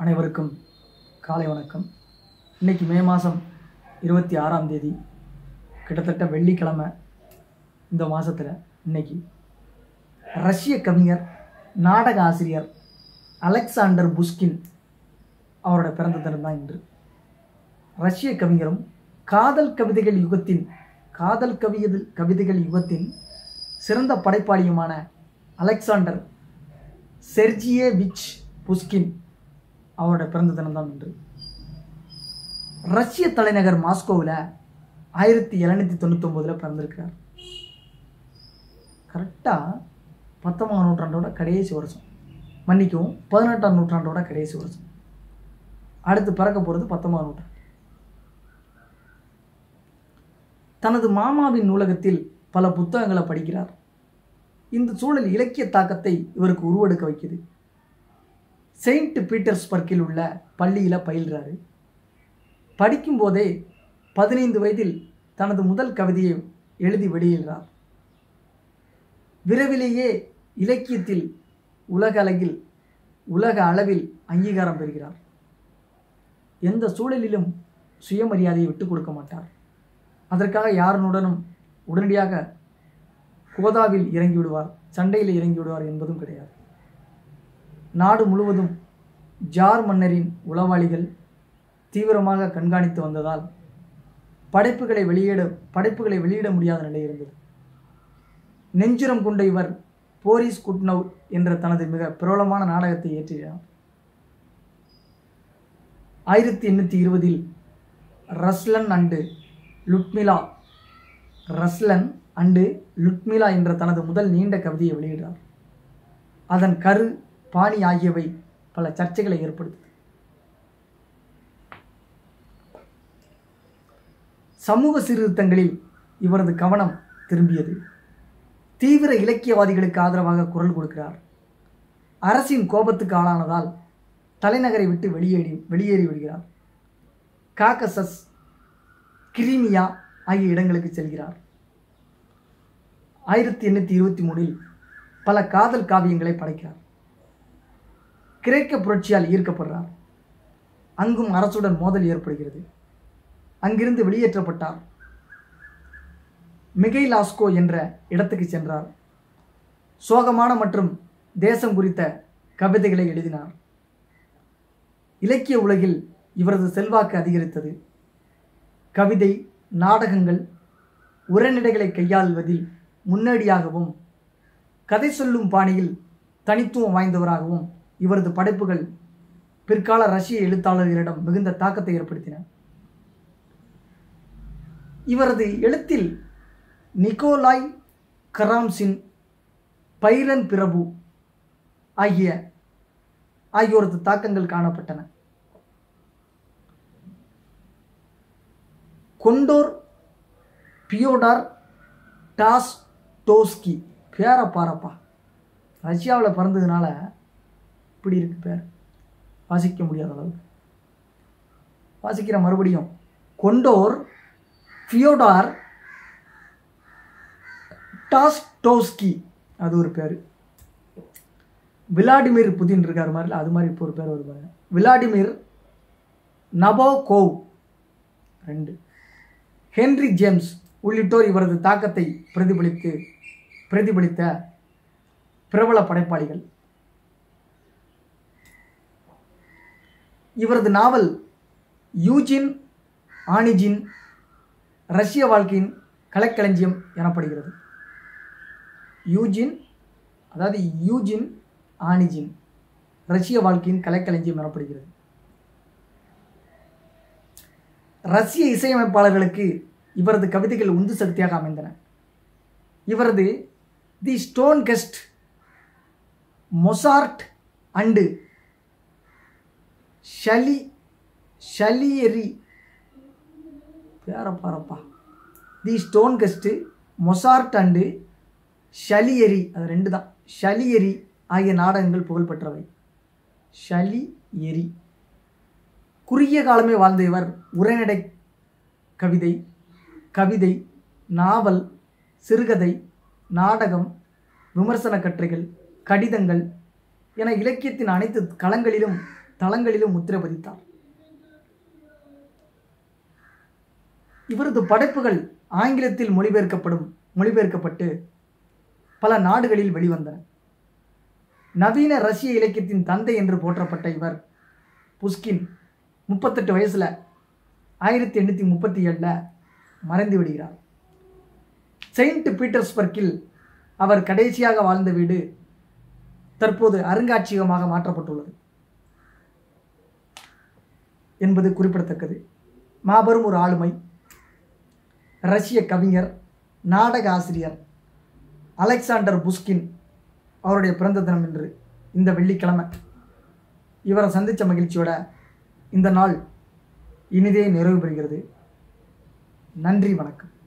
அனைவருக்கும் காலை வணக்கம் இன்னைக்கு மே மாதம் இருபத்தி ஆறாம் தேதி கிட்டத்தட்ட வெள்ளிக்கிழமை இந்த மாதத்தில் இன்னைக்கு ரஷ்ய கவிஞர் நாடக ஆசிரியர் அலெக்சாண்டர் புஷ்கின் அவரோட பிறந்த தினம் தான் இன்று ரஷ்ய கவிஞரும் காதல் கவிதைகள் யுகத்தின் காதல் கவியது கவிதைகள் யுகத்தின் சிறந்த படைப்பாளியுமான அலெக்சாண்டர் செர்ஜியே விச் புஷ்கின் அவரோட பிறந்த தினம் தான் இன்று ரஷ்ய தலைநகர் மாஸ்கோவில் ஆயிரத்தி எழுநூற்றி தொண்ணூத்தொம்போதில் பிறந்திருக்கிறார் கரெக்டாக பத்தொன்பதாம் நூற்றாண்டோட கடைசி வருஷம் மன்னிக்கவும் பதினெட்டாம் நூற்றாண்டோட கடைசி வருஷம் அடுத்து பிறக்க போகிறது பத்தொன்பதாம் நூற்றாண்டு தனது மாமாவின் நூலகத்தில் பல புத்தகங்களை படிக்கிறார் இந்த சூழல் இலக்கிய தாக்கத்தை இவருக்கு உருவெடுக்க வைக்குது செயின்ட் பீட்டர்ஸ்பர்க்கில் உள்ள பள்ளியில் பயில்றாரு படிக்கும்போதே பதினைந்து வயதில் தனது முதல் கவிதையை எழுதி வெளியிடுறார் விரைவிலேயே இலக்கியத்தில் உலக அளவில் உலக அளவில் அங்கீகாரம் பெறுகிறார் எந்த சூழலிலும் சுயமரியாதையை விட்டுக் கொடுக்க மாட்டார் அதற்காக யாருனுடனும் உடனடியாக கோதாவில் இறங்கி விடுவார் சண்டையில் இறங்கி விடுவார் என்பதும் கிடையாது நாடு முழுவதும் ஜார் மன்னரின் உளவாளிகள் தீவிரமாக கண்காணித்து வந்ததால் படைப்புகளை வெளியிட படைப்புகளை வெளியிட முடியாத நிலை இருந்தது நெஞ்சுரம் கொண்ட இவர் போரிஸ் குட்னவ் என்ற தனது மிக பிரபலமான நாடகத்தை இயற்றினார் ஆயிரத்தி எண்ணூற்றி இருபதில் ரஸ்லன் அண்டு லுட்மிலா ரஸ்லன் அண்டு லுட்மிலா என்ற தனது முதல் நீண்ட கவிதையை வெளியிட்டார் அதன் கரு பாணி ஆகியவை பல சர்ச்சைகளை ஏற்படுத்தியது சமூக சீர்திருத்தங்களில் இவரது கவனம் திரும்பியது தீவிர இலக்கியவாதிகளுக்கு ஆதரவாக குரல் கொடுக்கிறார் அரசின் கோபத்துக்கு ஆளானதால் தலைநகரை விட்டு வெளியேறி வெளியேறி விடுகிறார் காக்கசஸ் கிரிமியா ஆகிய இடங்களுக்கு செல்கிறார் ஆயிரத்தி எண்ணூற்றி இருபத்தி மூணில் பல காதல் காவியங்களை படைக்கிறார் கிரேக்க புரட்சியால் ஈர்க்கப்படுறார் அங்கும் அரசுடன் மோதல் ஏற்படுகிறது அங்கிருந்து வெளியேற்றப்பட்டார் மிகைலாஸ்கோ என்ற இடத்துக்கு சென்றார் சோகமான மற்றும் தேசம் குறித்த கவிதைகளை எழுதினார் இலக்கிய உலகில் இவரது செல்வாக்கு அதிகரித்தது கவிதை நாடகங்கள் உரைநடைகளை கையாள்வதில் முன்னோடியாகவும் கதை சொல்லும் பாணியில் தனித்துவம் வாய்ந்தவராகவும் இவரது படைப்புகள் பிற்கால ரஷ்ய எழுத்தாளர்களிடம் மிகுந்த தாக்கத்தை ஏற்படுத்தின இவரது எழுத்தில் நிக்கோலாய் கராம்சின் பைரன் பிரபு ஆகிய ஆகியோரது தாக்கங்கள் காணப்பட்டன கொண்டோர் பியோடார் டாஸ் டோஸ்கி பேரை பாரப்பா ரஷ்யாவில் பிறந்ததுனால இப்படி இருக்கு பேர் வாசிக்க முடியாத அளவுக்கு வாசிக்கிற மறுபடியும் கொண்டோர் ஃபியோடார் டாஸ்டோஸ்கி அது ஒரு பேர் விளாடிமிர் புதின் இருக்கார் மாதிரி அது மாதிரி இப்போ ஒரு பேர் வருவாங்க விளாடிமிர் நபோகோவ் ரெண்டு ஹென்ரி ஜேம்ஸ் உள்ளிட்டோர் இவரது தாக்கத்தை பிரதிபலித்து பிரதிபலித்த பிரபல படைப்பாளிகள் இவரது நாவல் யூஜின் ஆனிஜின் ரஷ்ய வாழ்க்கையின் கலைக்களஞ்சியம் எனப்படுகிறது யூஜின் அதாவது யூஜின் ஆனிஜின் ரஷ்ய வாழ்க்கையின் கலைக்களஞ்சியம் எனப்படுகிறது ரஷ்ய இசையமைப்பாளர்களுக்கு இவரது கவிதைகள் உந்து சக்தியாக அமைந்தன இவரது the stone guest Mozart and ஷலி ஷலியரி பேர பாரப்பா the stone guest Mozart and Salieri அது ரெண்டு தான் ஷலியரி ஆகிய நாடகங்கள் புகழ்பெற்றவை ஷலி எரி குறுகிய காலமே வாழ்ந்த இவர் உரைநடை கவிதை கவிதை நாவல் சிறுகதை நாடகம் விமர்சன கட்டுரைகள் கடிதங்கள் என இலக்கியத்தின் அனைத்து களங்களிலும் தளங்களிலும் முத்திரை பதித்தார் இவரது படைப்புகள் ஆங்கிலத்தில் மொழிபெயர்க்கப்படும் மொழிபெயர்க்கப்பட்டு பல நாடுகளில் வெளிவந்தன நவீன ரஷ்ய இலக்கியத்தின் தந்தை என்று போற்றப்பட்ட இவர் புஷ்கின் முப்பத்தெட்டு வயசில் ஆயிரத்தி எண்ணூற்றி முப்பத்தி ஏழில் மறைந்து விடுகிறார் செயின்ட் பீட்டர்ஸ்பர்க்கில் அவர் கடைசியாக வாழ்ந்த வீடு தற்போது அருங்காட்சியகமாக மாற்றப்பட்டுள்ளது என்பது குறிப்பிடத்தக்கது மாபெரும் ஒரு ஆளுமை ரஷ்ய கவிஞர் நாடக ஆசிரியர் அலெக்சாண்டர் புஷ்கின் அவருடைய பிறந்த தினம் என்று இந்த வெள்ளிக்கிழமை இவரை சந்தித்த மகிழ்ச்சியோட இந்த நாள் இனிதே நிறைவு பெறுகிறது நன்றி வணக்கம்